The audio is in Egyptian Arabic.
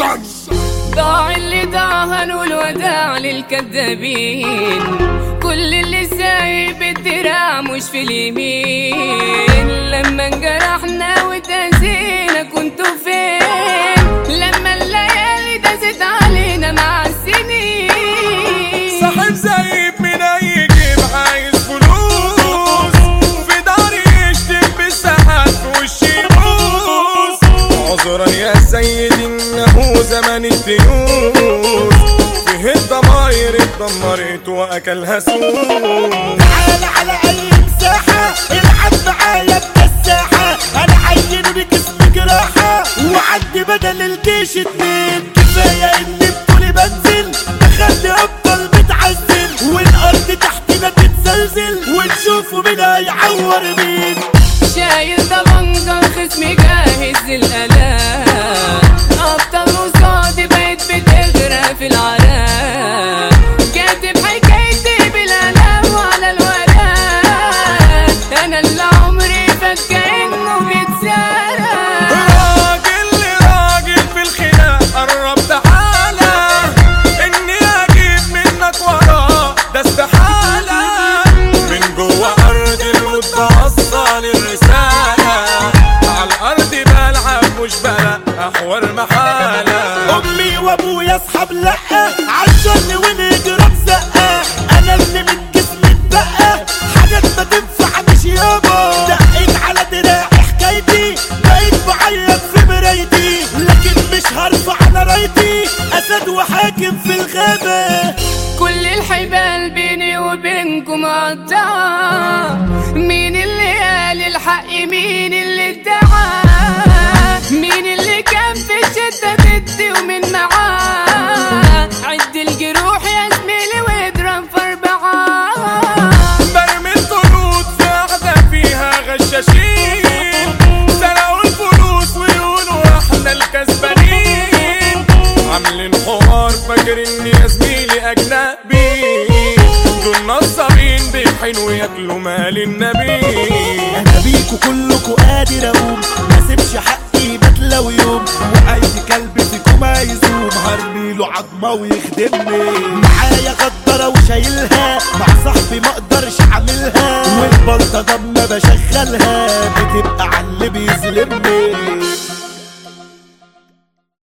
اكشن ضاع اللي ضاع هنقول وداع للكذابين كل اللي سايب الدراع مش في اليمين لما انجرحنا وتأذينا كنتوا فين لما الليالي دست علينا مع السنين صاحب زايب من اي جيب عايز فلوس في داري يشتم بالساعات في وشي يبوس عذرا يا سيدي انه زمن الديوس فيه الضماير اتدمرت واكلها سوس تعال على اي مساحة العب معايا بكساحة انا عينوني جسم جراحة وعندي بدل الجيش اتنين كفاية اني بطولي بنزل بخلي افضل متعزل والارض تحتنا تتزلزل ونشوفوا مين هيعور مين شايل طبنجة خصمي جاهز للآلام أبطال قصادي بقيت بتغرق في العراق كاتب حكايتي بالآلام وعلى الورق أنا اللي عمري فات كأنه بيتسرق راجل راجل في الخناق قرب تعالى اني اجيب منك وراه ده استحالة من جوه ارض الود اوصل الرسالة على الارض بلعب مش بلق احور محالة امي وابويا اصحاب لا عشان ونجرب زقه انا اللي من جسمي اتبقى حاجات ما تنفعنيش يابا دقيت على دراعي حكايتي بقيت بعيط في مرايتي لكن مش هرفع على رايتي اسد وحاكم في الغابه كل الحبال بيني وبينكم قطعة مين اللي قال الحق مين اللي ادعى مين اللي كان في الشدة ضدي ومن معاه عد الجروح يا زميلي واضرب في أربعة برمي الطرود في قعدة فيها غشاشين سرقوا الفلوس ويقولوا احنا الكسبانين عاملين حوار فاكرني يا زميلي اجنبي دول نصابين بيحنوا ياكلوا مال النبي انا بيكو كلكو قادر اقوم ما سيبش حقي بتلو يوم واي كلب فيكم هيزوم هرمي له عظمه ويخدمني معايا غدره وشايلها مع صاحبي ما اقدرش اعملها والبلطه لما بشغلها بتبقى على اللي بيظلمني